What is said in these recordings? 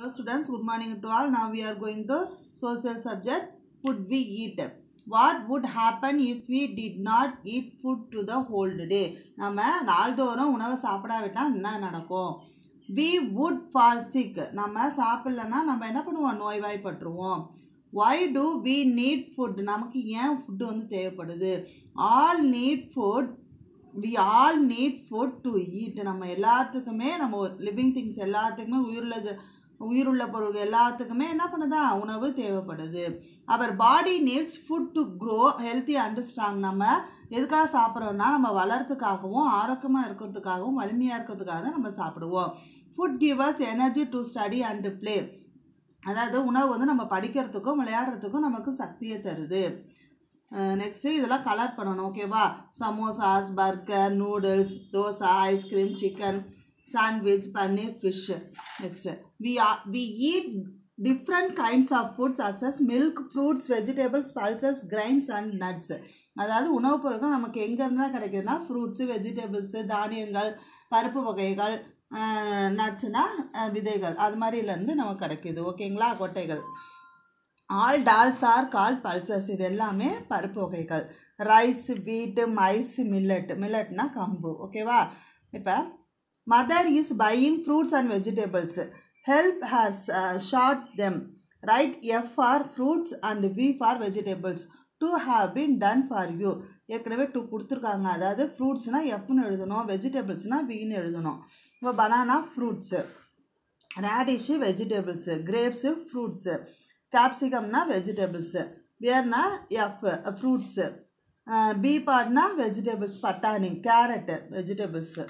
Hello students, good morning to all. Now we are going to social subject. Food we eat. What would happen if we did not eat food to the whole day? நம்ம நாள்தோறும் உணவை சாப்பிடாவிட்டா என்ன நடக்கும் we would fall sick. நம்ம சாப்பிடலன்னா நம்ம என்ன பண்ணுவோம் நோய்வாய்ப்பட்டுருவோம் why do we need food நமக்கு ஏன் ஃபுட்டு வந்து தேவைப்படுது all need food we all need food to eat நம்ம எல்லாத்துக்குமே நம்ம லிவிங் திங்ஸ் எல்லாத்துக்குமே உயிருள்ளது உயிருள்ள பொருள்கள் எல்லாத்துக்குமே என்ன பண்ணுதா உணவு தேவைப்படுது our body needs food to grow healthy and strong நம்ம எதுக்காக சாப்பிட்றோம்னா நம்ம வளர்றதுக்காகவும் ஆரோக்கியமாக இருக்கிறதுக்காகவும் வலிமையாக இருக்கிறதுக்காக தான் நம்ம சாப்பிடுவோம் food gives energy to study and play அதாவது உணவு வந்து நம்ம படிக்கிறதுக்கும் விளையாடுறதுக்கும் நமக்கு சக்தியை தருது நெக்ஸ்ட்டு இதெல்லாம் கலர் பண்ணணும் ஓகேவா samosas burger noodles dosa ice cream chicken sandwich paneer fish next we we eat different kinds of foods sources milk fruits vegetables pulses grains and nuts அதாவது உணவுப் பொருட்கள் நமக்கு எங்கேருந்துலாம் கிடைக்குதுன்னா ஃப்ரூட்ஸு வெஜிடபிள்ஸு தானியங்கள் பருப்பு வகைகள் நட்ஸ்னால் விதைகள் அது மாதிரிலேருந்து நமக்கு கிடைக்கிது ஓகேங்களா கொட்டைகள் all dals are call pulses இது எல்லாமே பருப்பு வகைகள் ரைஸ் வீட்டு மைஸ் மில்லட் மில்லட்னா கம்பு ஓகேவா இப்போ mother is buying fruits and vegetables help has sort them write f for fruits and v for vegetables two have been done for you ஏற்கனவே two கொடுத்துருக்காங்க அதாவது ஃப்ரூட்ஸ்னால் எஃப்னு எழுதணும் வெஜிடபிள்ஸ்னால் வீன்னு எழுதணும் இப்போ banana fruits radish vegetables grapes fruits கேப்சிகம்னா வெஜிடபிள்ஸு வேர்னா எஃப் ஃப்ரூட்ஸு பி பார்ட்னா வெஜிடபிள்ஸ் பட்டாணி carrot vegetables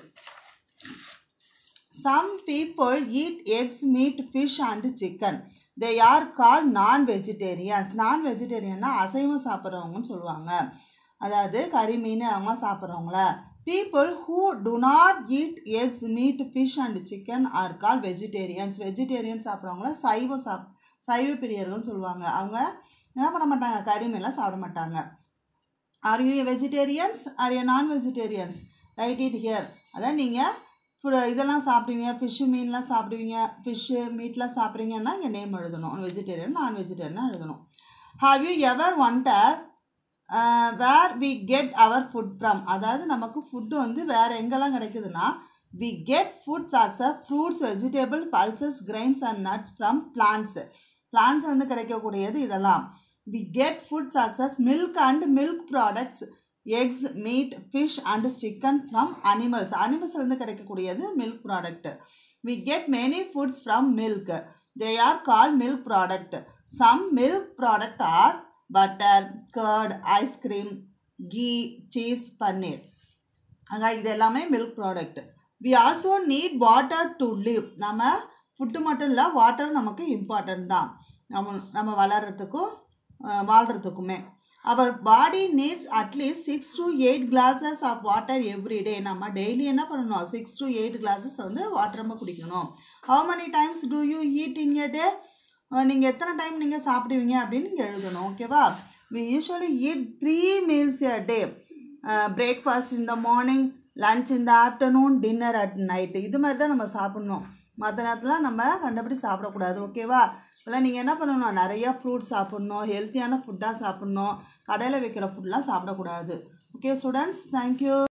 some people eat eggs meat fish and chicken they are call non vegetarians நான் வெஜிடேரியன்னா அசைவம் சாப்பிட்றவங்கன்னு சொல்லுவாங்க அதாவது கறி மீன் அவங்க சாப்பிட்றவங்கள people who do not eat eggs meat fish and chicken are call vegetarians vegetarian சாப்பிட்றவங்கள சைவம் சாப் சைவ பிரியர்கள்னு சொல்லுவாங்க அவங்க என்ன பண்ண மாட்டாங்க கறி மீன்லாம் சாப்பிட மாட்டாங்க are you vegetarians are you non vegetarians write it here அதான் நீங்கள் இதெல்லாம் சாப்பிடுவீங்க ஃபிஷ்ஷு மீன்லாம் சாப்பிடுவீங்க ஃபிஷ்ஷு மீட்லாம் சாப்பிட்றீங்கன்னா இங்கே நேம் எழுதணும் வெஜிடேரியன் நான் வெஜிடேரியனாக எழுதணும் have you ever wonder where we get our food from அதாவது நமக்கு ஃபுட்டு வந்து வேறு எங்கெல்லாம் கிடைக்குதுன்னா வி கெட் ஃபுட் சாக்ஸை fruits vegetable pulses grains and nuts from plants plants வந்து கிடைக்கக்கூடியது இதெல்லாம் we get food sources milk and milk products eggs meat fish and chicken from animals அனிமல்ஸ்லேருந்து கிடைக்கக்கூடியது milk product we get many foods from milk they are call milk product some milk product or butter curd ice cream ghee cheese paneer அங்கே இது எல்லாமே milk product we also need water to live நம்ம food மட்டும் இல்லை water நமக்கு important தான் நம்ம நம்ம வளர்கிறதுக்கும் வாழ்கிறதுக்குமே our body needs at least six to eight glasses of water every day நம்ம டெய்லி என்ன பண்ணணும் சிக்ஸ் டு எயிட் கிளாஸஸ் வந்து வாட்டர் நம்ம குடிக்கணும் how many times do you eat in a day நீங்கள் எத்தனை டைம் நீங்கள் சாப்பிடுவீங்க அப்படின்னு நீங்கள் எழுதணும் ஓகேவா we usually eat three meals a day breakfast in the morning lunch இந்த ஆஃப்டர்நூன் டின்னர் அட் நைட்டு இது மாதிரி தான் நம்ம சாப்பிட்ணும் மற்ற நேரத்தில் நம்ம கண்டபடி சாப்பிடக்கூடாது ஓகேவா இல்லை நீங்கள் என்ன பண்ணணும் நிறையா ஃப்ரூட்ஸ் சாப்பிட்ணும் ஹெல்த்தியான ஃபுட்டாக சாப்பிட்ணும் கடையில் வைக்கிற ஃபுட்லாம் சாப்பிடக்கூடாது ஓகே ஸ்டூடெண்ட்ஸ் தேங்க்யூ